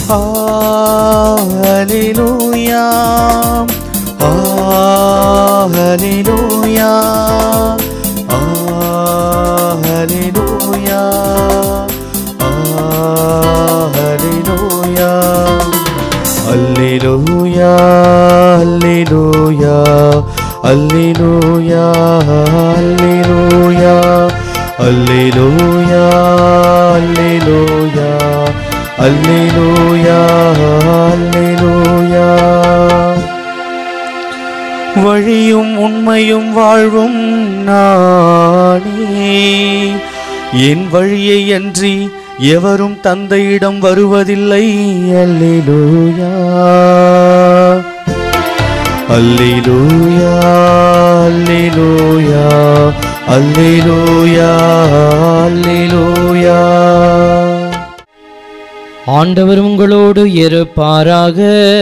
ஹalleluya ஹalleluya ஹalleluya ஹalleluya அல்லேலூயா அல்லேலூயா அல்லேலூயா அல்லேலூயா அல்லேலூயா அல்லேலூயா அல்லேலூயா அல்லேலூயா வழியும் உண்மையும் வாழ்வும் நானே என் வழியை அன்றி எவரும் தந்தையிடம் வருவதில்லை அல்லேலூயா அல்லேலூயா அல்லேலூயா அல்லேலூயா அல்லேலூயா ஆண்டவர் உங்களோடு இருப்பாராக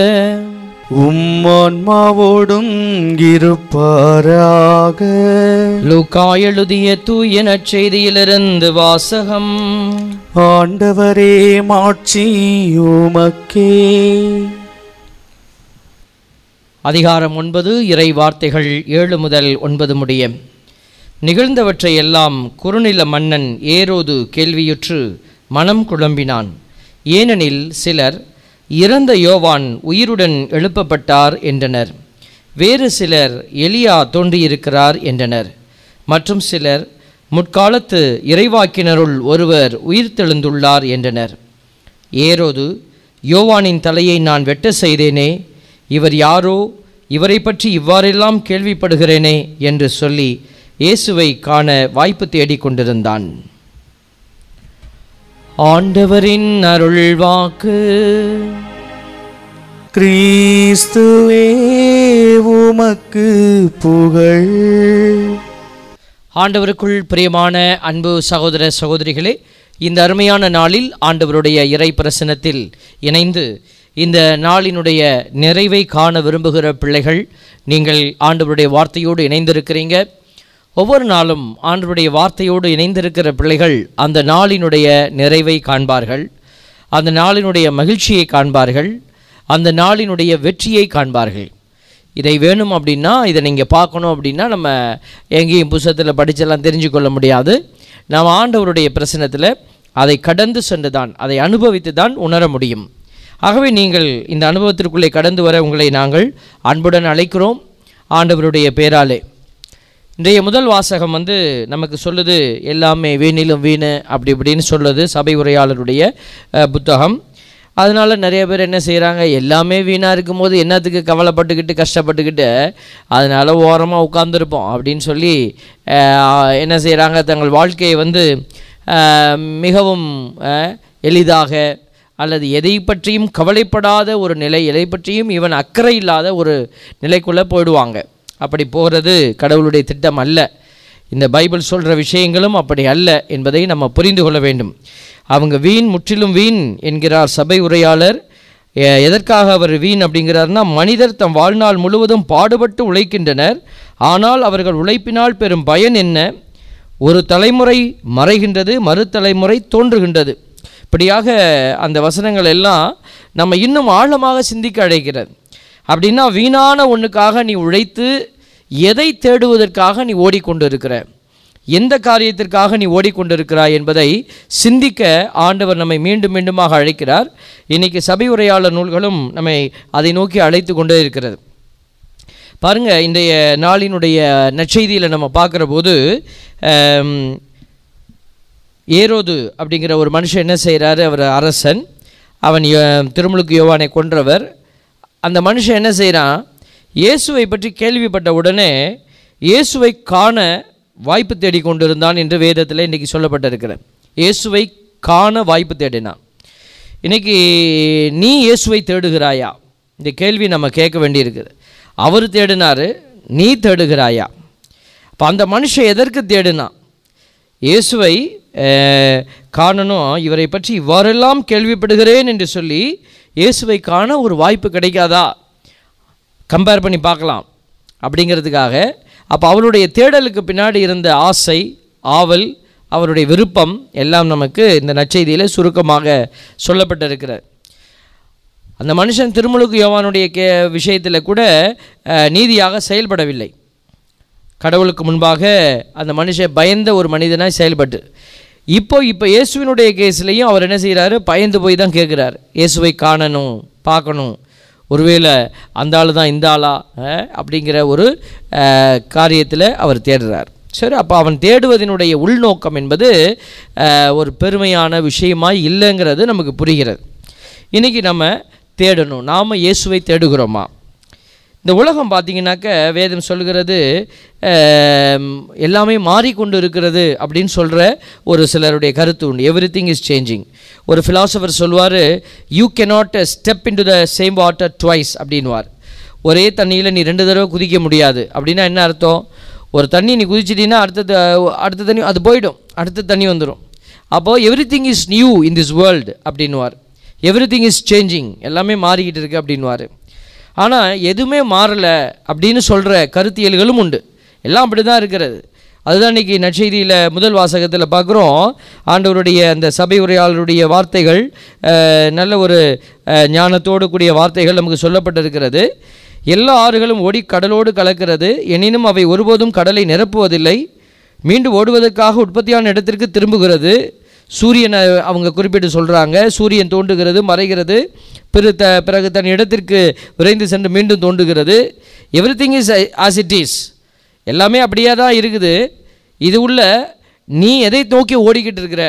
உம்மான்மாவோடும் இருப்பாராக லூக்கா எழுதிய தூய நற்செய்தியிலிருந்து வாசகம் ஆண்டவரே மாட்சி உமக்கே அதிகாரம் ஒன்பது இறை வார்த்தைகள் ஏழு முதல் ஒன்பது முடிய நிகழ்ந்தவற்றை எல்லாம் குறுநில மன்னன் ஏரோது கேள்வியுற்று மனம் குழம்பினான் ஏனெனில் சிலர் இறந்த யோவான் உயிருடன் எழுப்பப்பட்டார் என்றனர் வேறு சிலர் எலியா தோன்றியிருக்கிறார் என்றனர் மற்றும் சிலர் முற்காலத்து இறைவாக்கினருள் ஒருவர் உயிர்த்தெழுந்துள்ளார் என்றனர் ஏரோது யோவானின் தலையை நான் வெட்ட செய்தேனே இவர் யாரோ இவரை பற்றி இவ்வாறெல்லாம் கேள்விப்படுகிறேனே என்று சொல்லி இயேசுவை காண வாய்ப்பு தேடிக் கொண்டிருந்தான் ஆண்டவரின் அருள் வாக்கு கிறிஸ்துவே உமக்கு புகழ் ஆண்டவருக்குள் பிரியமான அன்பு சகோதர சகோதரிகளே இந்த அருமையான நாளில் ஆண்டவருடைய இறை பிரசனத்தில் இணைந்து இந்த நாளினுடைய நிறைவை காண விரும்புகிற பிள்ளைகள் நீங்கள் ஆண்டவருடைய வார்த்தையோடு இணைந்திருக்கிறீங்க ஒவ்வொரு நாளும் ஆண்டவருடைய வார்த்தையோடு இணைந்திருக்கிற பிள்ளைகள் அந்த நாளினுடைய நிறைவை காண்பார்கள் அந்த நாளினுடைய மகிழ்ச்சியை காண்பார்கள் அந்த நாளினுடைய வெற்றியை காண்பார்கள் இதை வேணும் அப்படின்னா இதை நீங்கள் பார்க்கணும் அப்படின்னா நம்ம எங்கேயும் புத்தகத்தில் படிச்செல்லாம் தெரிஞ்சு கொள்ள முடியாது நாம் ஆண்டவருடைய பிரசனத்தில் அதை கடந்து சென்று தான் அதை அனுபவித்து தான் உணர முடியும் ஆகவே நீங்கள் இந்த அனுபவத்திற்குள்ளே கடந்து வர உங்களை நாங்கள் அன்புடன் அழைக்கிறோம் ஆண்டவருடைய பேராலே இன்றைய முதல் வாசகம் வந்து நமக்கு சொல்லுது எல்லாமே வீணிலும் வீணு அப்படி இப்படின்னு சொல்லுது சபை உரையாளருடைய அஹ், புத்தகம் அதனால் நிறைய பேர் என்ன செய்கிறாங்க எல்லாமே வீணாக இருக்கும்போது என்னத்துக்கு கவலைப்பட்டுக்கிட்டு கஷ்டப்பட்டுக்கிட்டு அதனால் ஓரமாக உட்காந்துருப்போம் அப்படின்னு சொல்லி அஹ், என்ன செய்கிறாங்க தங்கள் வாழ்க்கையை வந்து அஹ், மிகவும் அஹ், எளிதாக அல்லது எதை பற்றியும் கவலைப்படாத ஒரு நிலை எதை பற்றியும் இவன் அக்கறை இல்லாத ஒரு நிலைக்குள்ளே போயிடுவாங்க அப்படி போகிறது கடவுளுடைய திட்டம் அல்ல இந்த பைபிள் சொல்கிற விஷயங்களும் அப்படி அல்ல என்பதை நம்ம புரிந்து கொள்ள வேண்டும் அவங்க வீண் முற்றிலும் வீண் என்கிறார் சபை உரையாளர் எ- எதற்காக அவர் வீண் அப்படிங்கிறார்னா மனிதர் தம் வாழ்நாள் முழுவதும் பாடுபட்டு உழைக்கின்றனர் ஆனால் அவர்கள் உழைப்பினால் பெறும் பயன் என்ன ஒரு தலைமுறை மறைகின்றது மறு தலைமுறை தோன்றுகின்றது இப்படியாக அந்த வசனங்கள் எல்லாம் நம்ம இன்னும் ஆழமாக சிந்திக்க அழைக்கிறது அப்படின்னா வீணான ஒன்றுக்காக நீ உழைத்து எதை தேடுவதற்காக நீ ஓடிக்கொண்டிருக்கிற எந்த காரியத்திற்காக நீ ஓடிக்கொண்டிருக்கிறாய் என்பதை சிந்திக்க ஆண்டவர் நம்மை மீண்டும் மீண்டுமாக அழைக்கிறார் இன்னைக்கு சபை உரையாளர் நூல்களும் நம்மை அதை நோக்கி அழைத்து கொண்டே இருக்கிறது பாருங்க இன்றைய நாளினுடைய நற்செய்தியில் நம்ம பார்க்குற போது ஆம், ஏரோது அப்படிங்கிற ஒரு மனுஷன் என்ன செய்கிறாரு அவர் அரசன் அவன் யோ- திருமுழுக்கு யோவானை கொன்றவர் அந்த மனுஷன் என்ன செய்கிறான் இயேசுவை பற்றி கேள்விப்பட்ட உடனே இயேசுவை காண வாய்ப்பு தேடி கொண்டிருந்தான் என்று வேதத்தில் இன்றைக்கி சொல்லப்பட்டிருக்கிறது இயேசுவை காண வாய்ப்பு தேடினான் இன்னைக்கு நீ இயேசுவை தேடுகிறாயா இந்த கேள்வி நம்ம கேட்க வேண்டியிருக்குது அவர் தேடினாரு நீ தேடுகிறாயா அப்போ அந்த மனுஷன் எதற்கு தேடினான் இயேசுவை அஹ், காணணும் இவரை பற்றி இவ்வாறெல்லாம் கேள்விப்படுகிறேன் என்று சொல்லி இயேசுவை காண ஒரு வாய்ப்பு கிடைக்காதா கம்பேர் பண்ணி பார்க்கலாம் அப்படிங்கிறதுக்காக அப்போ அவருடைய தேடலுக்கு பின்னாடி இருந்த ஆசை ஆவல் அவருடைய விருப்பம் எல்லாம் நமக்கு இந்த நற்செய்தியில் சுருக்கமாக சொல்லப்பட்டிருக்கிறது அந்த மனுஷன் திருமுழுக்கு யோவானுடைய கே விஷயத்தில் கூட அஹ், நீதியாக செயல்படவில்லை கடவுளுக்கு முன்பாக அந்த மனுஷன் பயந்த ஒரு மனிதனாய் செயல்பட்டு இப்போ இப்போ இயேசுவினுடைய கேஸ்லேயும் அவர் என்ன செய்கிறாரு பயந்து போய் தான் கேட்குறாரு இயேசுவை காணணும் பார்க்கணும் ஒருவேளை அந்த ஆள் தான் இந்த ஆளா அஹ், அப்படிங்கிற ஒரு காரியத்தில் அவர் தேடுறார் சரி அப்போ அவன் தேடுவதனுடைய உள்நோக்கம் என்பது அஹ், ஒரு பெருமையான விஷயமாய் இல்லைங்கிறது நமக்கு புரிகிறது இன்றைக்கி நம்ம தேடணும் நாம் இயேசுவை தேடுகிறோமா இந்த உலகம் பார்த்தீங்கன்னாக்க வேதம் சொல்கிறது ஆம், எல்லாமே மாறிக்கொண்டு இருக்கிறது அப்படின்னு சொல்கிற ஒரு சிலருடைய கருத்து உண்டு எவ்ரி திங் இஸ் சேஞ்சிங் ஒரு ஃபிலாசபர் சொல்வார் you cannot step into the same water twice அப்படின்வார் ஒரே தண்ணியில் நீ ரெண்டு தடவை குதிக்க முடியாது அப்படின்னா என்ன அர்த்தம் ஒரு தண்ணி நீ குதிச்சிட்டீங்கன்னா அடுத்த த- அடுத்த தண்ணி அது போயிடும் அடுத்த தண்ணி வந்துடும் அப்போது everything is new in this world அப்படின்வார் எவ்ரி திங் இஸ் சேஞ்சிங் எல்லாமே மாறிக்கிட்டு இருக்கு அப்படின்வார் ஆனால் எதுவுமே மாறலை அப்படின்னு சொல்கிற கருத்தியல்களும் உண்டு எல்லாம் அப்படி தான் இருக்கிறது அதுதான் இன்றைக்கி நற்செய்தியில் முதல் வாசகத்தில் பார்க்குறோம் ஆண்டவருடைய அந்த சபை உரையாளருடைய வார்த்தைகள் அஹ், நல்ல ஒரு அஹ், ஞானத்தோடு கூடிய வார்த்தைகள் நமக்கு சொல்லப்பட்டிருக்கிறது எல்லா ஆறுகளும் ஓடி கடலோடு கலக்கிறது எனினும் அவை ஒருபோதும் கடலை நிரப்புவதில்லை மீண்டும் ஓடுவதற்காக உற்பத்தியான இடத்திற்கு திரும்புகிறது சூரியனை அவங்க குறிப்பிட்டு சொல்கிறாங்க சூரியன் தோன்றுகிறது மறைகிறது பிற த பிறகு தன் இடத்திற்கு விரைந்து சென்று மீண்டும் தோன்றுகிறது everything is as it is எல்லாமே அப்படியே தான் இருக்குது இது உள்ள நீ எதை நோக்கி ஓடிக்கிட்டு இருக்கிற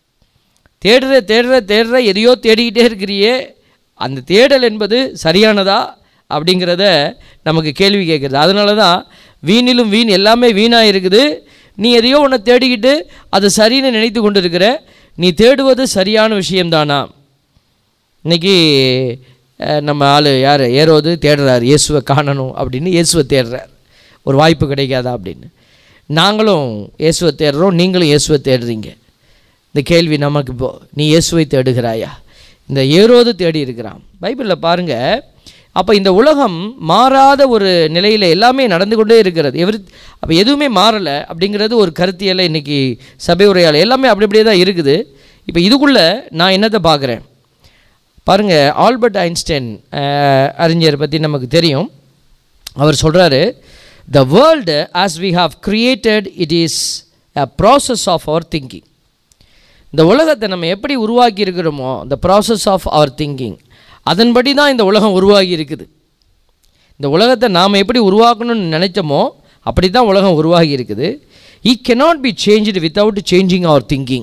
தேடுற தேடுற தேடுற எதையோ தேடிக்கிட்டே இருக்கிறியே அந்த தேடல் என்பது சரியானதா அப்படிங்கிறத நமக்கு கேள்வி கேட்குறது அதனால தான் வீணிலும் வீண் எல்லாமே வீணாக இருக்குது நீ எதையோ ஒன்று தேடிக்கிட்டு அது சரின்னு நினைத்து கொண்டு இருக்கிற நீ தேடுவது சரியான விஷயம்தானா இன்னைக்கு அஹ், நம்ம ஆள் யார் ஏரோது தேடுறாரு இயேசுவை காணணும் அப்படின்னு இயேசுவை தேடுறார் ஒரு வாய்ப்பு கிடைக்காதா அப்படின்னு நாங்களும் இயேசுவை தேடுறோம் நீங்களும் இயேசுவை தேடுறீங்க இந்த கேள்வி நமக்கு இப்போ நீ இயேசுவை தேடுகிறாயா இந்த ஏரோது தேடி இருக்கிறான் பைபிளில் பாருங்கள் அப்போ இந்த உலகம் மாறாத ஒரு நிலையில் எல்லாமே நடந்து கொண்டே இருக்கிறது எவரி அப்போ எதுவுமே மாறலை அப்படிங்கிறது ஒரு கருத்தியலை இன்றைக்கி சபை உரையால் எல்லாமே அப்படி அப்படியே தான் இருக்குது இப்போ இதுக்குள்ளே நான் என்னத்தை பார்க்குறேன் பாருங்கள் ஆல்பர்ட் ஐன்ஸ்டைன் அஹ், அறிஞர் பற்றி நமக்கு தெரியும் அவர் சொல்கிறாரு the world as we have created it is a process of our thinking இந்த உலகத்தை நம்ம எப்படி உருவாக்கி இருக்கிறோமோ the process of our thinking அதன்படி தான் இந்த உலகம் உருவாகி இருக்குது இந்த உலகத்தை நாம் எப்படி உருவாக்கணும்னு நினைச்சோமோ அப்படி தான் உலகம் உருவாகி இருக்குது it cannot be changed without changing our thinking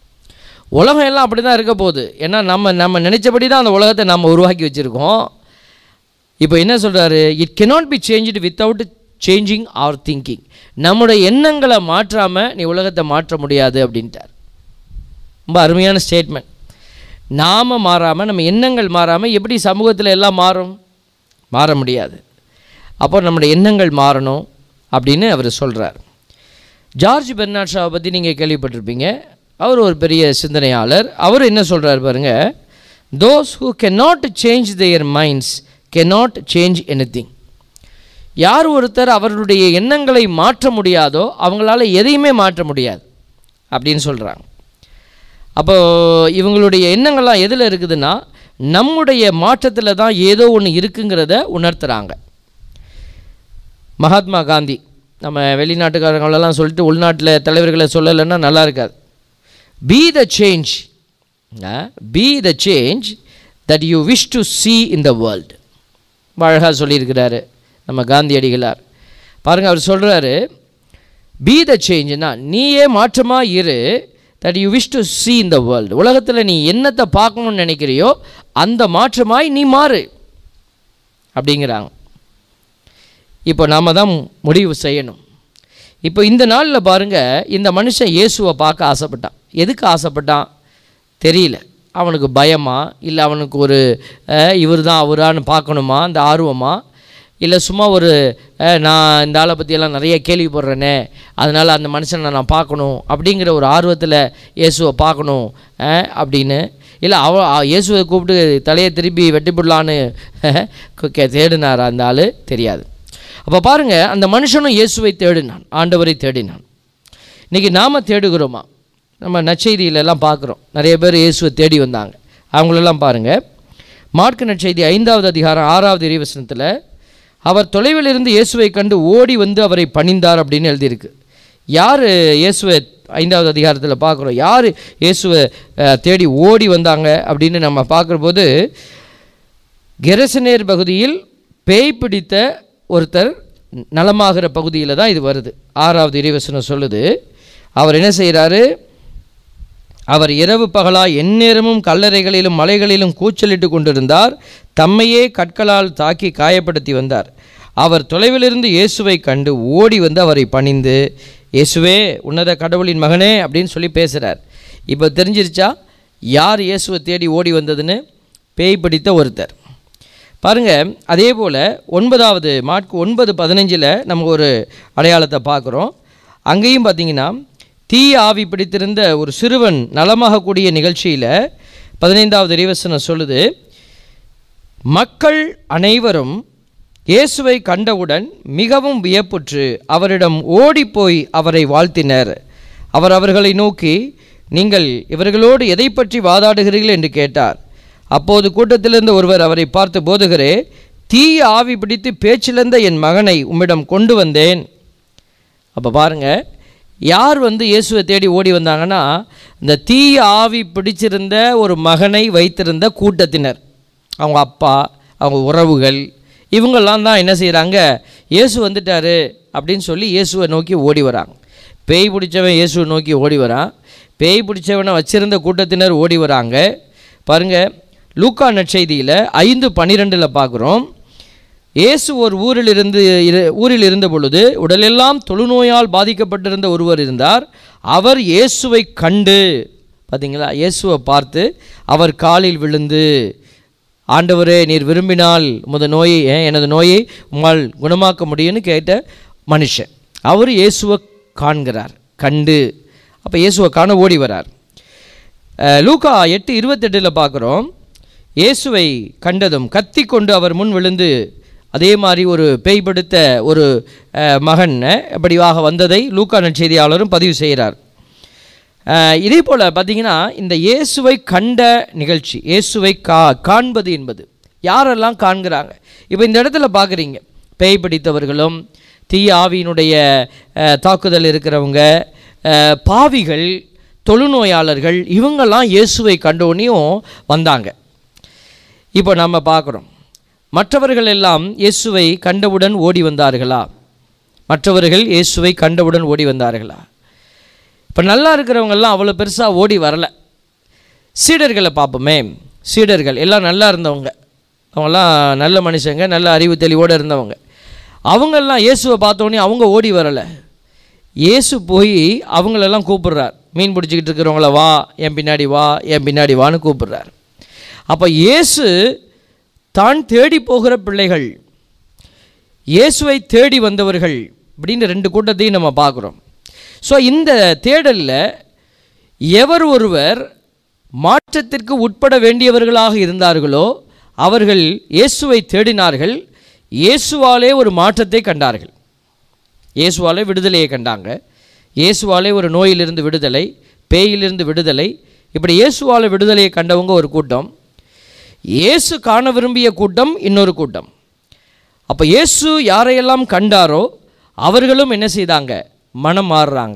உலகம் எல்லாம் அப்படி தான் இருக்க போகுது ஏன்னா நம்ம நம்ம நினைச்சபடி தான் அந்த உலகத்தை நம்ம உருவாக்கி வச்சுருக்கோம் இப்போ என்ன சொல்கிறாரு it cannot be changed without changing our thinking நம்முடைய எண்ணங்களை மாற்றாமல் நீ உலகத்தை மாற்ற முடியாது அப்படின்ட்டார் ரொம்ப அருமையான ஸ்டேட்மெண்ட் நாம் மாறாமல் நம்ம எண்ணங்கள் மாறாமல் எப்படி சமூகத்தில் எல்லாம் மாறும் மாற முடியாது அப்போ நம்முடைய எண்ணங்கள் மாறணும் அப்படின்னு அவர் சொல்கிறார் ஜார்ஜ் பெர்னாட் ஷாவை பற்றி நீங்கள் கேள்விப்பட்டிருப்பீங்க அவர் ஒரு பெரிய சிந்தனையாளர் அவர் என்ன சொல்கிறார் பாருங்க those who cannot change their minds cannot change anything யார் ஒருத்தர் அவர்களுடைய எண்ணங்களை மாற்ற முடியாதோ அவங்களால எதையுமே மாற்ற முடியாது அப்படின்னு சொல்கிறாங்க அப்போ இவங்களுடைய எண்ணங்கள்லாம் எதில் இருக்குதுன்னா நம்முடைய மாற்றத்தில் தான் ஏதோ ஒன்று இருக்குங்கிறத உணர்த்துறாங்க மகாத்மா காந்தி நம்ம வெளிநாட்டுக்காரங்களெல்லாம் சொல்லிட்டு உள்நாட்டில் தலைவர்களை சொல்லலைன்னா நல்லா இருக்காது be the change be the change that you wish to see in the world அழகாக சொல்லியிருக்கிறாரு நம்ம காந்தியடிகளார் பாருங்கள் அவர் சொல்கிறாரு பி த சேஞ்சுனா நீயே மாற்றமாக இரு that you wish to see in the world உலகத்தில் நீ என்னத்தை பார்க்கணும்னு நினைக்கிறியோ அந்த மாற்றமாய் நீ மாறு அப்படிங்கிறாங்க இப்போ நாம் தான் முடிவு செய்யணும் இப்போ இந்த நாளில் பாருங்கள் இந்த மனுஷன் இயேசுவை பார்க்க ஆசைப்பட்டான் எதுக்கு ஆசைப்பட்டான் தெரியல அவனுக்கு பயமா இல்லை அவனுக்கு ஒரு இவர் தான் அவரான்னு பார்க்கணுமா அந்த ஆர்வமா இல்லை சும்மா ஒரு அஹ், நான் இந்த ஆளை பற்றியெல்லாம் நிறைய கேள்விப்படுறேனே அதனால் அந்த மனுஷனை நான் பார்க்கணும் அப்படிங்கிற ஒரு ஆர்வத்தில் இயேசுவை பார்க்கணும் அஹ், அப்படின்னு இல்லை அவ அ- இயேசுவை கூப்பிட்டு தலையை திருப்பி வெட்டிவிடலான்னு தேடினாரா அந்த ஆள் தெரியாது அப்போ பாருங்கள் அந்த மனுஷனும் இயேசுவை தேடினான் ஆண்டவரை தேடினான் இன்றைக்கி நாம் தேடுகிறோமா நம்ம நற்செய்தியில எல்லாம் பார்க்குறோம் நிறைய பேர் இயேசுவை தேடி வந்தாங்க அவங்களெல்லாம் பாருங்கள் மார்க்கு நற்செய்தி ஐந்தாவது அதிகாரம் ஆறாவது இறைவசனத்தில் அவர் தொலைவில் இருந்து இயேசுவை கண்டு ஓடி வந்து அவரை பணிந்தார் அப்படின்னு எழுதியிருக்கு யார் இயேசுவை ஐந்தாவது அதிகாரத்தில் பார்க்குறோம் யார் இயேசுவை அஹ், தேடி ஓடி வந்தாங்க அப்படின்னு நம்ம பார்க்குறபோது கெரசனேர் பகுதியில் பேய் பிடித்த ஒருத்தர் நலமாகிற பகுதியில் தான் இது வருது ஆறாவது இறைவசனம் சொல்லுது அவர் என்ன செய்கிறாரு அவர் இரவு பகலா எந்நேரமும் கல்லறைகளிலும் மலைகளிலும் கூச்சலிட்டு கொண்டிருந்தார் தம்மையே கற்களால் தாக்கி காயப்படுத்தி வந்தார் அவர் தொலைவிலிருந்து இயேசுவை கண்டு ஓடி வந்து அவரை பணிந்து இயேசுவே உன்னத கடவுளின் மகனே அப்படின்னு சொல்லி பேசுகிறார் இப்போ தெரிஞ்சிருச்சா யார் இயேசுவை தேடி ஓடி வந்ததுன்னு பேய் பிடித்த ஒருத்தர் பாருங்க அதே போல் ஒன்பதாவது மார்க் ஒன்பது பதினஞ்சில் நம்ம ஒரு அடையாளத்தை பார்க்குறோம் அங்கேயும் பார்த்தீங்கன்னா தீய ஆவி பிடித்திருந்த ஒரு சிறுவன் நலமாகக்கூடிய நிகழ்ச்சியில் பதினைந்தாவது இறைவசனம் சொல்லுது மக்கள் அனைவரும் இயேசுவை கண்டவுடன் மிகவும் வியப்புற்று அவரிடம் ஓடிப்போய் அவரை வாழ்த்தினர் அவர் அவர்களை நோக்கி நீங்கள் இவர்களோடு எதை பற்றி வாதாடுகிறீர்கள் என்று கேட்டார் அப்போது கூட்டத்திலிருந்து ஒருவர் அவரை பார்த்து போதுகிறே தீய ஆவி பிடித்து பேச்சிழந்த என் மகனை உம்மிடம் கொண்டு வந்தேன் அப்போ பாருங்க யார் வந்து இயேசுவை தேடி ஓடி வந்தாங்கன்னா இந்த தீய ஆவி பிடிச்சிருந்த ஒரு மகனை வைத்திருந்த கூட்டத்தினர் அவங்க அப்பா அவங்க உறவுகள் இவங்கெல்லாம் தான் என்ன செய்கிறாங்க இயேசு வந்துட்டாரு அப்படின்னு சொல்லி இயேசுவை நோக்கி ஓடி வராங்க பேய் பிடிச்சவன் இயேசுவை நோக்கி ஓடி வரான் பேய் பிடிச்சவனை வச்சிருந்த கூட்டத்தினர் ஓடி வராங்க பாருங்க லூக்கா நற்செய்தியில் ஐந்து பன்னிரெண்டில் பார்க்குறோம் இயேசு ஒரு ஊரில் இருந்து இரு- ஊரில் இருந்த பொழுது உடலெல்லாம் தொழுநோயால் பாதிக்கப்பட்டிருந்த ஒருவர் இருந்தார் அவர் இயேசுவை கண்டு பார்த்தீங்களா இயேசுவை பார்த்து அவர் காலில் விழுந்து ஆண்டவரே நீர் விரும்பினால் உமது நோயை ஏன் எனது நோயை உம்மால் குணமாக்க முடியும்னு கேட்ட மனுஷன் அவர் இயேசுவை காண்கிறார் கண்டு அப்போ இயேசுவை காண ஓடி வரார் அஹ், லூக்கா எட்டு இருபத்தெட்டில் பார்க்குறோம் இயேசுவை கண்டதும் கத்தி கொண்டு அவர் முன் விழுந்து அதே மாதிரி ஒரு பேய் பிடித்த ஒரு அஹ், மகன் இப்படியாக வந்ததை லூக்கா நற்செய்தியாளரும் பதிவு செய்கிறார் அஹ், இதே போல் பார்த்தீங்கன்னா இந்த இயேசுவை கண்ட நிகழ்ச்சி இயேசுவை கா காண்பது என்பது யாரெல்லாம் காண்கிறாங்க இப்போ இந்த இடத்துல பார்க்குறீங்க பேய் பிடித்தவர்களும் தீய ஆவியினுடைய அஹ், தாக்குதல் இருக்கிறவங்க அஹ், பாவிகள் தொழுநோயாளர்கள் இவங்கெல்லாம் இயேசுவை கண்டோனையும் வந்தாங்க இப்போ நம்ம பார்க்குறோம் மற்றவர்கள் எல்லாம் இயேசுவை கண்டவுடன் ஓடி வந்தார்களா மற்றவர்கள் இயேசுவை கண்டவுடன் ஓடி வந்தார்களா இப்போ நல்லா இருக்கிறவங்கெல்லாம் அவ்வளோ பெருசாக ஓடி வரல சீடர்களை பார்ப்போமே சீடர்கள் எல்லாம் நல்லா இருந்தவங்க அவங்கெல்லாம் நல்ல மனுஷங்க நல்ல அறிவு தெளிவோடு இருந்தவங்க அவங்கெல்லாம் இயேசுவை பார்த்தோன்னே அவங்க ஓடி வரலை இயேசு போய் அவங்களெல்லாம் கூப்பிடுறார் மீன் பிடிச்சிக்கிட்டு இருக்கிறவங்கள வா என் பின்னாடி வா என் பின்னாடி வான்னு கூப்பிடுறார் அப்போ இயேசு தான் தேடி போகிற பிள்ளைகள் இயேசுவை தேடி வந்தவர்கள் அப்படின்னு ரெண்டு கூட்டத்தையும் நம்ம பார்க்குறோம் ஸோ இந்த தேடலில் எவர் ஒருவர் மாற்றத்திற்கு உட்பட வேண்டியவர்களாக இருந்தார்களோ அவர்கள் இயேசுவை தேடினார்கள் இயேசுவாலே ஒரு மாற்றத்தை கண்டார்கள் இயேசுவாலே விடுதலையை கண்டாங்க இயேசுவாலே ஒரு நோயிலிருந்து விடுதலை பேயிலிருந்து விடுதலை இப்படி இயேசுவால விடுதலையை கண்டவங்க ஒரு கூட்டம் இயேசு காண விரும்பிய கூட்டம் இன்னொரு கூட்டம் அப்போ இயேசு யாரையெல்லாம் கண்டாரோ அவர்களும் என்ன செய்தாங்க மனம் மாறுறாங்க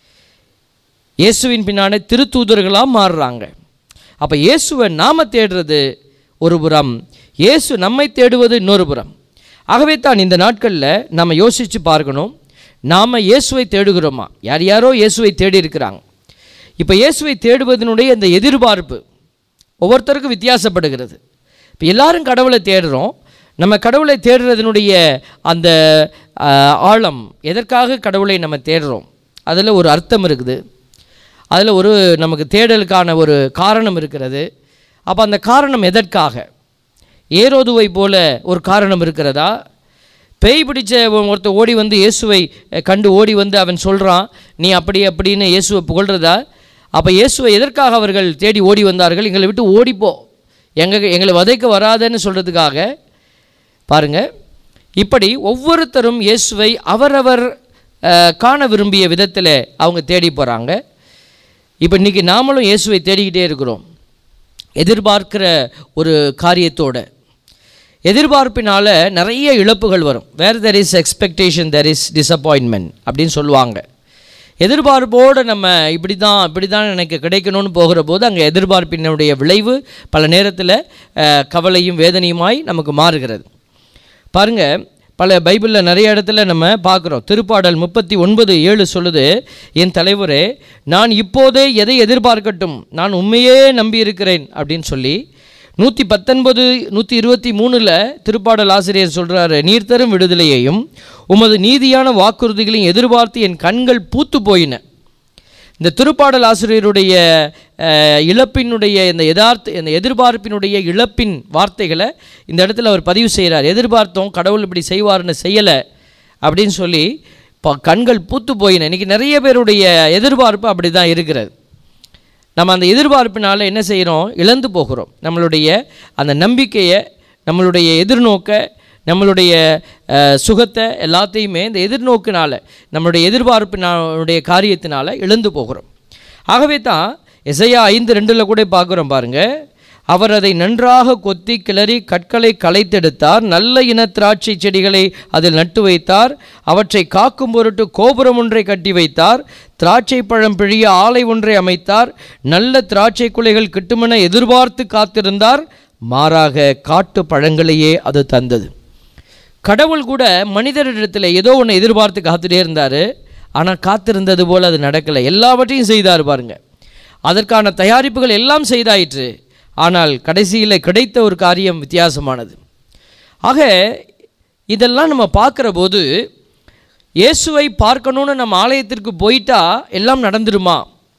இயேசுவின் பின்னாடி திருத்தூதர்களாக மாறுறாங்க அப்போ இயேசுவை நாம தேடுறது ஒரு புறம் இயேசு நம்மை தேடுவது இன்னொரு புறம் ஆகவே தான் இந்த நாட்களில் நம்ம யோசித்து பார்க்கணும் நாம் இயேசுவை தேடுகிறோமா யார் யாரோ இயேசுவை தேடி இருக்கிறாங்க இப்போ இயேசுவை தேடுவதனுடைய இந்த எதிர்பார்ப்பு ஒவ்வொருத்தருக்கும் வித்தியாசப்படுகிறது இப்போ எல்லாரும் கடவுளை தேடுறோம் நம்ம கடவுளை தேடுறதனுடைய அந்த ஆஹ், ஆழம் எதற்காக கடவுளை நம்ம தேடுறோம் அதில் ஒரு அர்த்தம் இருக்குது அதில் ஒரு நமக்கு தேடலுக்கான ஒரு காரணம் இருக்கிறது அப்போ அந்த காரணம் எதற்காக ஏரோதுவை போல ஒரு காரணம் இருக்கிறதா பேய் பிடிச்ச ஒருத்தர் ஓடி வந்து இயேசுவை அஹ், கண்டு ஓடி வந்து அவன் சொல்கிறான் நீ அப்படி அப்படின்னு இயேசுவை புகழ்றதா அப்போ இயேசுவை எதற்காக அவர்கள் தேடி ஓடி வந்தார்கள் எங்களை விட்டு ஓடிப்போ எங்க எங்களை வதைக்க வராதன்னு சொல்கிறதுக்காக பாருங்க இப்படி ஒவ்வொருத்தரும் இயேசுவை அவரவர் அஹ், காண விரும்பிய விதத்தில் அவங்க தேடி போகிறாங்க இப்போ இன்றைக்கி நாமளும் இயேசுவை தேடிக்கிட்டே இருக்கிறோம் எதிர்பார்க்கிற ஒரு காரியத்தோட எதிர்பார்ப்பினால நிறைய இழப்புகள் வரும் where there is expectation there is disappointment அப்படின்னு சொல்லுவாங்க எதிர்பார்ப்போடு நம்ம இப்படி தான் இப்படி தான் எனக்கு கிடைக்கணும்னு போகிற போது அங்கே எதிர்பார்ப்பினுடைய விளைவு பல நேரத்தில் அஹ், கவலையும் வேதனையுமாய் நமக்கு மாறுகிறது பாருங்க பல பைபிளில் நிறைய இடத்துல நம்ம பார்க்குறோம் திருப்பாடல் முப்பத்தி ஒன்பது ஏழு சொல்லுது என் தலைவரே நான் இப்போதே எதை எதிர்பார்க்கட்டும் நான் உண்மையே நம்பியிருக்கிறேன் அப்படின்னு சொல்லி நூற்றி பத்தொன்பது நூற்றி இருபத்தி மூணில் திருப்பாடல் ஆசிரியர் சொல்கிறாரு நீர் தரும் விடுதலையையும் உமது நீதியான வாக்குறுதிகளையும் எதிர்பார்த்து என் கண்கள் பூத்து போயின இந்த திருப்பாடல் ஆசிரியருடைய அஹ், இழப்பினுடைய இந்த யதார்த்த இந்த எதிர்பார்ப்பினுடைய இழப்பின் வார்த்தைகளை இந்த இடத்துல அவர் பதிவு செய்கிறார் எதிர்பார்த்தோம் கடவுள் இப்படி செய்வார்னு செய்யலை அப்படின்னு சொல்லி இப்போ கண்கள் பூத்து போயின இன்றைக்கி நிறைய பேருடைய எதிர்பார்ப்பு அப்படி தான் இருக்கிறது நம்ம அந்த எதிர்பார்ப்பினால என்ன செய்கிறோம் இழந்து போகிறோம் நம்மளுடைய அந்த நம்பிக்கையை நம்மளுடைய எதிர்நோக்க நம்மளுடைய அஹ், சுகத்தை எல்லாத்தையுமே இந்த எதிர்நோக்கினால நம்மளுடைய எதிர்பார்ப்பினுடைய காரியத்தினால இழந்து போகிறோம் ஆகவே தான் எசையா ஐந்து ரெண்டில் கூட பார்க்குறோம் பாருங்க அவர் அதை நன்றாக கொத்தி கிளறி கற்களை களைத்தெடுத்தார் நல்ல இன திராட்சை செடிகளை அதில் நட்டு வைத்தார் அவற்றை காக்கும் பொருட்டு கோபுரம் ஒன்றை கட்டி வைத்தார் திராட்சை பழம் பிழிய ஆலை ஒன்றை அமைத்தார் நல்ல திராட்சை குலைகள் கிட்டுமென எதிர்பார்த்து காத்திருந்தார் மாறாக காட்டு பழங்களையே அது தந்தது கடவுள் கூட மனிதரிடத்தில் ஏதோ ஒன்று எதிர்பார்த்து காத்துட்டே இருந்தார் ஆனால் காத்திருந்தது போல் அது நடக்கலை எல்லாவற்றையும் செய்தார் பாருங்க அதற்கான தயாரிப்புகள் எல்லாம் செய்தாயிற்று ஆனால் கடைசியில் கிடைத்த ஒரு காரியம் வித்தியாசமானது ஆக இதெல்லாம் நம்ம பார்க்குற போது இயேசுவை பார்க்கணுன்னு நம்ம ஆலயத்திற்கு போயிட்டா எல்லாம் நடந்துருமா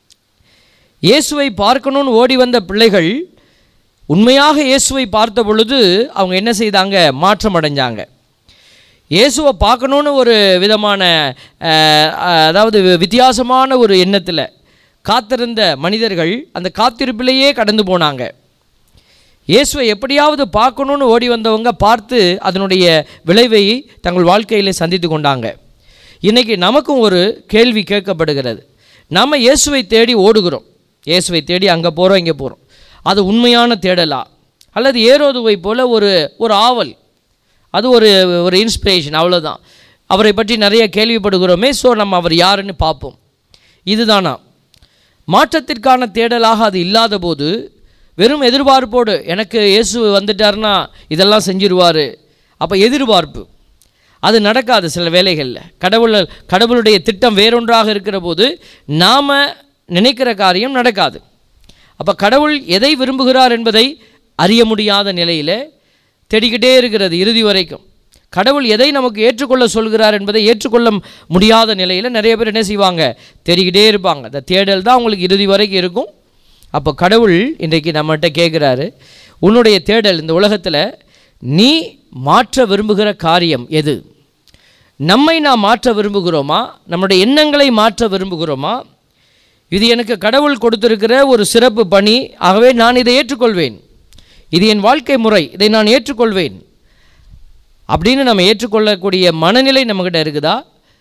இயேசுவை பார்க்கணும்னு ஓடி வந்த பிள்ளைகள் உண்மையாக இயேசுவை பார்த்த பொழுது அவங்க என்ன செய்தாங்க மாற்றம் அடைஞ்சாங்க இயேசுவை பார்க்கணுன்னு ஒரு விதமான அஹ், அதாவது வித்தியாசமான ஒரு எண்ணத்தில் காத்திருந்த மனிதர்கள் அந்த காத்திருப்பிலேயே கடந்து போனாங்க இயேசுவை எப்படியாவது பார்க்கணுன்னு ஓடி வந்தவங்க பார்த்து அதனுடைய விளைவை தங்கள் வாழ்க்கையில் சந்தித்து கொண்டாங்க இன்றைக்கி நமக்கும் ஒரு கேள்வி கேட்கப்படுகிறது நம்ம இயேசுவை தேடி ஓடுகிறோம் இயேசுவை தேடி அங்கே போகிறோம் இங்கே போகிறோம் அது உண்மையான தேடலா அல்லது ஏரோதுவை போல ஒரு ஒரு ஆவல் அது ஒரு ஒரு இன்ஸ்பிரேஷன் அவ்வளோதான் அவரை பற்றி நிறைய கேள்விப்படுகிறோமே ஸோ நம்ம அவர் யாருன்னு பார்ப்போம் இதுதானா மாற்றத்திற்கான தேடலாக அது இல்லாத போது வெறும் எதிர்பார்ப்போடு எனக்கு இயேசு வந்துட்டாருன்னா இதெல்லாம் செஞ்சிருவார் அப்போ எதிர்பார்ப்பு அது நடக்காது சில வேலைகளில் கடவுள் கடவுளுடைய திட்டம் வேறொன்றாக இருக்கிற போது நாம் நினைக்கிற காரியம் நடக்காது அப்போ கடவுள் எதை விரும்புகிறார் என்பதை அறிய முடியாத நிலையில் தேடிக்கிட்டே இருக்கிறது இறுதி வரைக்கும் கடவுள் எதை நமக்கு ஏற்றுக்கொள்ள சொல்கிறார் என்பதை ஏற்றுக்கொள்ள முடியாத நிலையில் நிறைய பேர் என்ன செய்வாங்க தேடிக்கிட்டே இருப்பாங்க அந்த தேடல் தான் அவங்களுக்கு இறுதி வரைக்கும் இருக்கும் அப்போ கடவுள் இன்றைக்கு நம்மகிட்ட கேட்குறாரு உன்னுடைய தேடல் இந்த உலகத்தில் நீ மாற்ற விரும்புகிற காரியம் எது நம்மை நாம் மாற்ற விரும்புகிறோமா நம்முடைய எண்ணங்களை மாற்ற விரும்புகிறோமா இது எனக்கு கடவுள் கொடுத்திருக்கிற ஒரு சிறப்பு பணி ஆகவே நான் இதை ஏற்றுக்கொள்வேன் இது என் வாழ்க்கை முறை இதை நான் ஏற்றுக்கொள்வேன் அப்படின்னு நம்ம ஏற்றுக்கொள்ளக்கூடிய மனநிலை நம்மக்கிட்ட இருக்குதா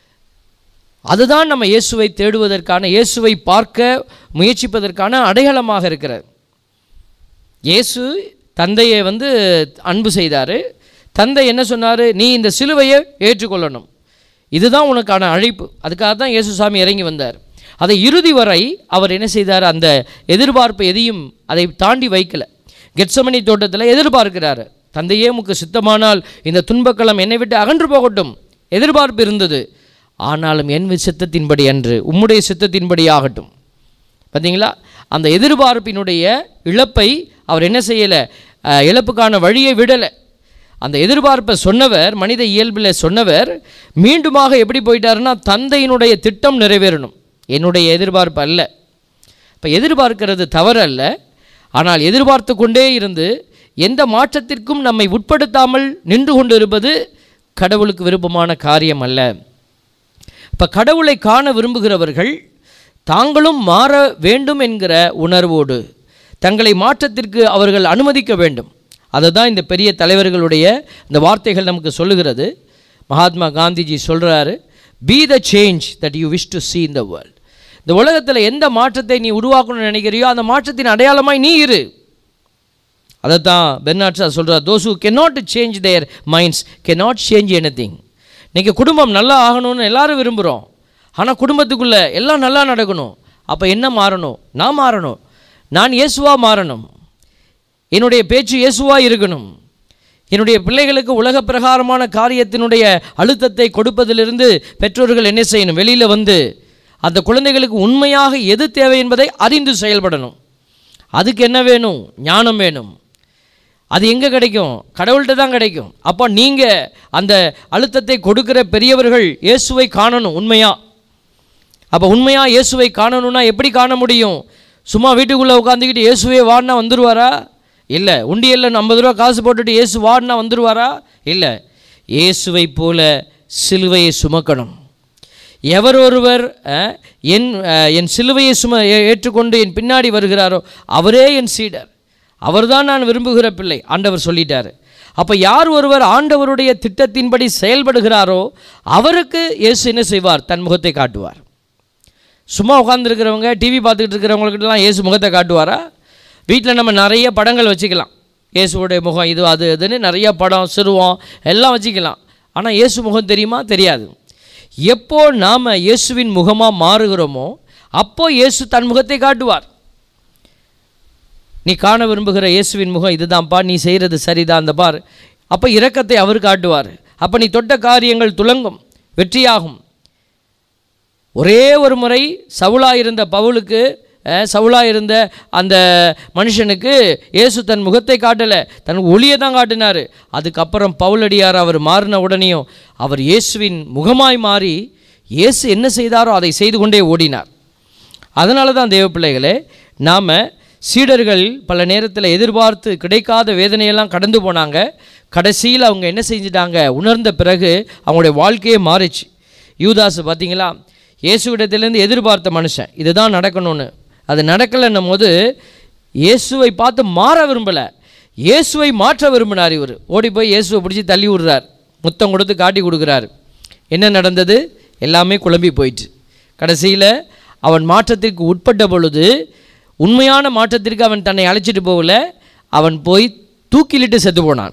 அதுதான் நம்ம இயேசுவை தேடுவதற்கான இயேசுவை பார்க்க முயற்சிப்பதற்கான அடையாளமாக இருக்கிறது இயேசு தந்தையை வந்து அன்பு செய்தார் தந்தை என்ன சொன்னார் நீ இந்த சிலுவையை ஏற்றுக்கொள்ளணும் இதுதான் உனக்கான அழைப்பு அதுக்காக தான் இயேசு சாமி இறங்கி வந்தார் அதை இறுதி வரை அவர் என்ன செய்தார் அந்த எதிர்பார்ப்பு எதையும் அதை தாண்டி வைக்கல கெட்சமணி தோட்டத்தில் எதிர்பார்க்கிறாரு தந்தையே உமக்கு சித்தமானால் இந்த துன்பக்களம் என்னை விட்டு அகன்று போகட்டும் எதிர்பார்ப்பு இருந்தது ஆனாலும் என் சித்தத்தின்படி அன்று உம்முடைய சித்தத்தின்படி ஆகட்டும் பார்த்தீங்களா அந்த எதிர்பார்ப்பினுடைய இழப்பை அவர் என்ன செய்யலை அஹ், இழப்புக்கான வழியை விடலை அந்த எதிர்பார்ப்பை சொன்னவர் மனித இயல்பில் சொன்னவர் மீண்டுமாக எப்படி போயிட்டாருன்னா தந்தையினுடைய திட்டம் நிறைவேறணும் என்னுடைய எதிர்பார்ப்பு அல்ல இப்போ எதிர்பார்க்கிறது தவறு அல்ல ஆனால் எதிர்பார்த்து கொண்டே இருந்து எந்த மாற்றத்திற்கும் நம்மை உட்படுத்தாமல் நின்று கொண்டு இருப்பது கடவுளுக்கு விருப்பமான காரியம் அல்ல இப்போ கடவுளை காண விரும்புகிறவர்கள் தாங்களும் மாற வேண்டும் என்கிற உணர்வோடு தங்களை மாற்றத்திற்கு அவர்கள் அனுமதிக்க வேண்டும் அதுதான் இந்த பெரிய தலைவர்களுடைய இந்த வார்த்தைகள் நமக்கு சொல்லுகிறது மகாத்மா காந்திஜி சொல்கிறாரு be the change that you wish to see in the world இந்த உலகத்தில் எந்த மாற்றத்தை நீ உருவாக்கணும்னு நினைக்கிறியோ அந்த மாற்றத்தின் அடையாளமாய் நீ இரு அதைத்தான் பெர்னாட்ஸா சொல்கிறார் those who cannot change their minds cannot change anything இன்றைக்கி குடும்பம் நல்லா ஆகணும்னு எல்லாரும் விரும்புகிறோம் ஆனால் குடும்பத்துக்குள்ளே எல்லாம் நல்லா நடக்கணும் அப்போ என்ன மாறணும் நான் மாறணும் நான் இயேசுவா மாறணும் என்னுடைய பேச்சு இயேசுவா இருக்கணும் என்னுடைய பிள்ளைகளுக்கு உலக பிரகாரமான காரியத்தினுடைய அழுத்தத்தை கொடுப்பதிலிருந்து பெற்றோர்கள் என்ன செய்யணும் வெளியில் வந்து அந்த குழந்தைகளுக்கு உண்மையாக எது தேவை என்பதை அறிந்து செயல்படணும் அதுக்கு என்ன வேணும் ஞானம் வேணும் அது எங்கே கிடைக்கும் கடவுள்கிட்ட தான் கிடைக்கும் அப்போ நீங்கள் அந்த அழுத்தத்தை கொடுக்கிற பெரியவர்கள் இயேசுவை காணணும் உண்மையாக அப்போ உண்மையாக இயேசுவை காணணும்னா எப்படி காண முடியும் சும்மா வீட்டுக்குள்ளே உட்காந்துக்கிட்டு இயேசுவே வாடினா வந்துருவாரா இல்லை உண்டியலில் ஐம்பது ரூபா காசு போட்டுட்டு இயேசு வாடினா வந்துருவாரா இல்லை இயேசுவை போல சிலுவையை சுமக்கணும் எவர் ஒருவர் அஹ், என் அஹ், என் சிலுவையை சும ஏ- ஏற்றுக்கொண்டு என் பின்னாடி வருகிறாரோ அவரே என் சீடர் அவர்தான் நான் விரும்புகிற பிள்ளை ஆண்டவர் சொல்லிட்டாரு அப்போ யார் ஒருவர் ஆண்டவருடைய திட்டத்தின்படி செயல்படுகிறாரோ அவருக்கு இயேசு என்ன செய்வார் தன் முகத்தை காட்டுவார் சும்மா உட்காந்துருக்கிறவங்க டிவி பார்த்துக்கிட்டு இருக்கிறவங்களுக்கிட்டலாம் இயேசு முகத்தை காட்டுவாரா வீட்டில் நம்ம நிறைய படங்கள் வச்சுக்கலாம் இயேசுவோடைய முகம் இது அது இதுன்னு நிறைய படம் சிறுவம் எல்லாம் வச்சுக்கலாம் ஆனால் இயேசு முகம் தெரியுமா தெரியாது எப்போ நாம் இயேசுவின் முகமாக மாறுகிறோமோ அப்போ இயேசு தன் முகத்தை காட்டுவார் நீ காண விரும்புகிற இயேசுவின் முகம் இதுதான்ப்பா நீ செய்கிறது சரிதான் அந்த பார் அப்போ இரக்கத்தை அவர் காட்டுவார் அப்போ நீ தொட்ட காரியங்கள் துலங்கும் வெற்றியாகும் ஒரே ஒரு முறை சவுலா இருந்த பவுலுக்கு அஹ், சவுலா இருந்த அந்த மனுஷனுக்கு இயேசு தன் முகத்தை காட்டலை தன் ஒளியை தான் காட்டினார் அதுக்கப்புறம் பவுலடியார் அவர் மாறின உடனேயும் அவர் இயேசுவின் முகமாய் மாறி இயேசு என்ன செய்தாரோ அதை செய்து கொண்டே ஓடினார் அதனால தான் தேவ பிள்ளைகளே நாம் சீடர்கள் பல நேரத்தில் எதிர்பார்த்து கிடைக்காத வேதனையெல்லாம் கடந்து போனாங்க கடைசியில் அவங்க என்ன செஞ்சிட்டாங்க உணர்ந்த பிறகு அவங்களுடைய வாழ்க்கையே மாறிச்சு யூதாஸ் பார்த்தீங்களா இயேசுவிடத்திலேருந்து எதிர்பார்த்த மனுஷன் இதுதான் நடக்கணும்னு அது நடக்கலைன்னும் போது இயேசுவை பார்த்து மாற விரும்பலை இயேசுவை மாற்ற விரும்பினார் இவர் ஓடி போய் இயேசுவை பிடிச்சி தள்ளி விடுறார் முத்தம் கொடுத்து காட்டி கொடுக்குறாரு என்ன நடந்தது எல்லாமே குழம்பி போயிட்டு கடைசியில் அவன் மாற்றத்திற்கு உட்பட்ட பொழுது உண்மையான மாற்றத்திற்கு அவன் தன்னை அழைச்சிட்டு போகல அவன் போய் தூக்கிலிட்டு செத்து போனான்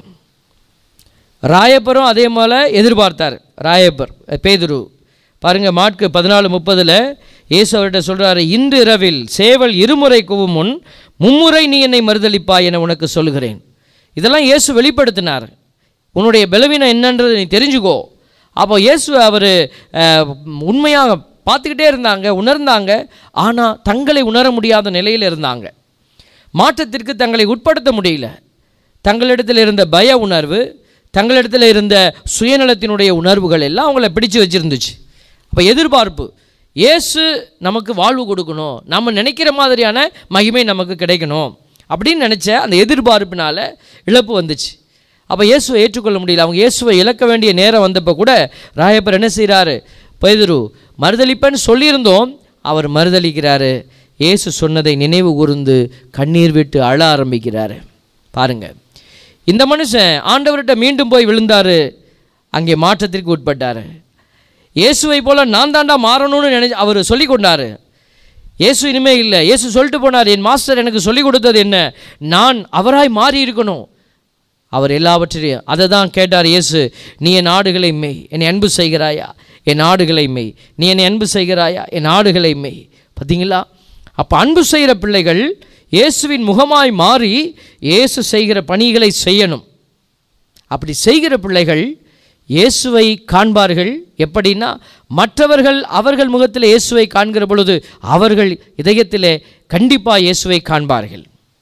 ராயப்பரும் அதே போல் எதிர்பார்த்தார் ராயப்பர் பேதுரு பாருங்க மாட்கு பதினாலு முப்பதில் இயேசு அவர்கிட்ட சொல்கிறாரு இன்று இரவில் சேவல் இருமுறை கூவும் முன் மும்முறை நீ என்னை மறுதளிப்பாய் என உனக்கு சொல்கிறேன் இதெல்லாம் இயேசு வெளிப்படுத்தினார் உன்னுடைய பலவீனம் என்னன்றது நீ தெரிஞ்சுக்கோ அப்போ இயேசு அவர் உண்மையாக பார்த்துக்கிட்டே இருந்தாங்க உணர்ந்தாங்க ஆனால் தங்களை உணர முடியாத நிலையில் இருந்தாங்க மாற்றத்திற்கு தங்களை உட்படுத்த முடியல தங்களிடத்தில் இருந்த பய உணர்வு தங்களிடத்தில் இருந்த சுயநலத்தினுடைய உணர்வுகள் எல்லாம் அவங்கள பிடிச்சு வச்சிருந்துச்சு அப்போ எதிர்பார்ப்பு இயேசு நமக்கு வாழ்வு கொடுக்கணும் நம்ம நினைக்கிற மாதிரியான மகிமை நமக்கு கிடைக்கணும் அப்படின்னு நினச்ச அந்த எதிர்பார்ப்பினால இழப்பு வந்துச்சு அப்போ இயேசுவை ஏற்றுக்கொள்ள முடியல அவங்க இயேசுவை இழக்க வேண்டிய நேரம் வந்தப்போ கூட ராயப்பர் என்ன செய்கிறாரு பேதுரு மறுதளிப்பேன்னு சொல்லியிருந்தோம் அவர் மறுதளிக்கிறாரு இயேசு சொன்னதை நினைவு கூர்ந்து கண்ணீர் விட்டு அழ ஆரம்பிக்கிறாரு பாருங்க இந்த மனுஷன் ஆண்டவர்கிட்ட மீண்டும் போய் விழுந்தாரு அங்கே மாற்றத்திற்கு உட்பட்டார் இயேசுவை போல நான் தாண்டா மாறணும்னு நினை அவர் சொல்லி கொண்டாரு இயேசு இனிமே இல்லை இயேசு சொல்லிட்டு போனார் என் மாஸ்டர் எனக்கு சொல்லி கொடுத்தது என்ன நான் அவராய் மாறி இருக்கணும் அவர் எல்லாவற்றையும் அதை தான் கேட்டார் இயேசு நீ என் ஆடுகளை மெய் என்னை அன்பு செய்கிறாயா என் ஆடுகளை மெய் நீ என்னை அன்பு செய்கிறாயா என் ஆடுகளை மெய் பார்த்தீங்களா அப்போ அன்பு செய்கிற பிள்ளைகள் இயேசுவின் முகமாய் மாறி இயேசு செய்கிற பணிகளை செய்யணும் அப்படி செய்கிற பிள்ளைகள் இயேசுவை காண்பார்கள் எப்படின்னா மற்றவர்கள் அவர்கள் முகத்தில் இயேசுவை காண்கிற பொழுது அவர்கள் இதயத்திலே கண்டிப்பாக இயேசுவை காண்பார்கள்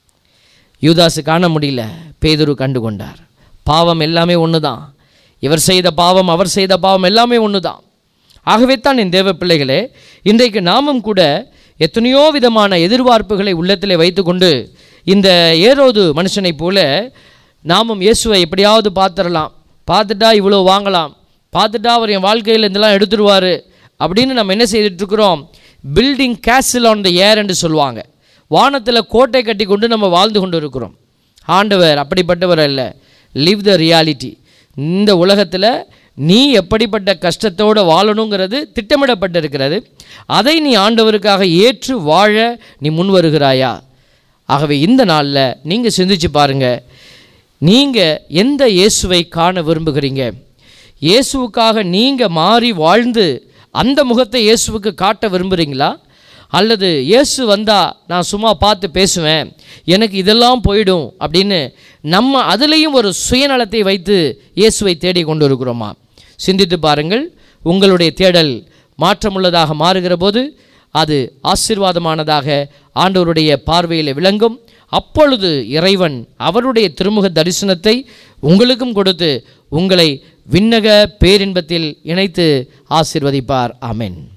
யூதாசு காண முடியல பேதுரு கண்டு கொண்டார் பாவம் எல்லாமே ஒன்று தான் இவர் செய்த பாவம் அவர் செய்த பாவம் எல்லாமே ஒன்று தான் ஆகவே தான் என் தேவ பிள்ளைகளே இன்றைக்கு நாமும் கூட எத்தனையோ விதமான எதிர்பார்ப்புகளை உள்ளத்திலே வைத்துக்கொண்டு இந்த ஏரோது மனுஷனைப் போல நாமும் இயேசுவை எப்படியாவது பார்த்துடலாம் பார்த்துட்டா இவ்வளோ வாங்கலாம் பார்த்துட்டா அவர் என் வாழ்க்கையில் இதெல்லாம் எடுத்துருவார் அப்படின்னு நம்ம என்ன செய்துட்ருக்குறோம் பில்டிங் கேசில் ஆன் த ஏர் என்று சொல்லுவாங்க வானத்தில் கோட்டை கட்டி கொண்டு நம்ம வாழ்ந்து கொண்டு இருக்கிறோம் ஆண்டவர் அப்படிப்பட்டவர் அல்ல லிவ் த ரியாலிட்டி இந்த உலகத்தில் நீ எப்படிப்பட்ட கஷ்டத்தோடு வாழணுங்கிறது திட்டமிடப்பட்டிருக்கிறது அதை நீ ஆண்டவருக்காக ஏற்று வாழ நீ முன் வருகிறாயா ஆகவே இந்த நாளில் நீங்கள் சிந்திச்சு பாருங்கள் நீங்கள் எந்த இயேசுவை காண விரும்புகிறீங்க இயேசுவுக்காக நீங்கள் மாறி வாழ்ந்து அந்த முகத்தை இயேசுவுக்கு காட்ட விரும்புகிறீங்களா அல்லது இயேசு வந்தால் நான் சும்மா பார்த்து பேசுவேன் எனக்கு இதெல்லாம் போயிடும் அப்படின்னு நம்ம அதுலேயும் ஒரு சுயநலத்தை வைத்து இயேசுவை தேடி கொண்டு இருக்கிறோமா சிந்தித்து பாருங்கள் உங்களுடைய தேடல் மாற்றமுள்ளதாக மாறுகிற போது அது ஆசீர்வாதமானதாக ஆண்டவருடைய பார்வையில் விளங்கும் அப்பொழுது இறைவன் அவருடைய திருமுக தரிசனத்தை உங்களுக்கும் கொடுத்து உங்களை விண்ணக பேரின்பத்தில் இணைத்து ஆசீர்வதிப்பார் ஆமென்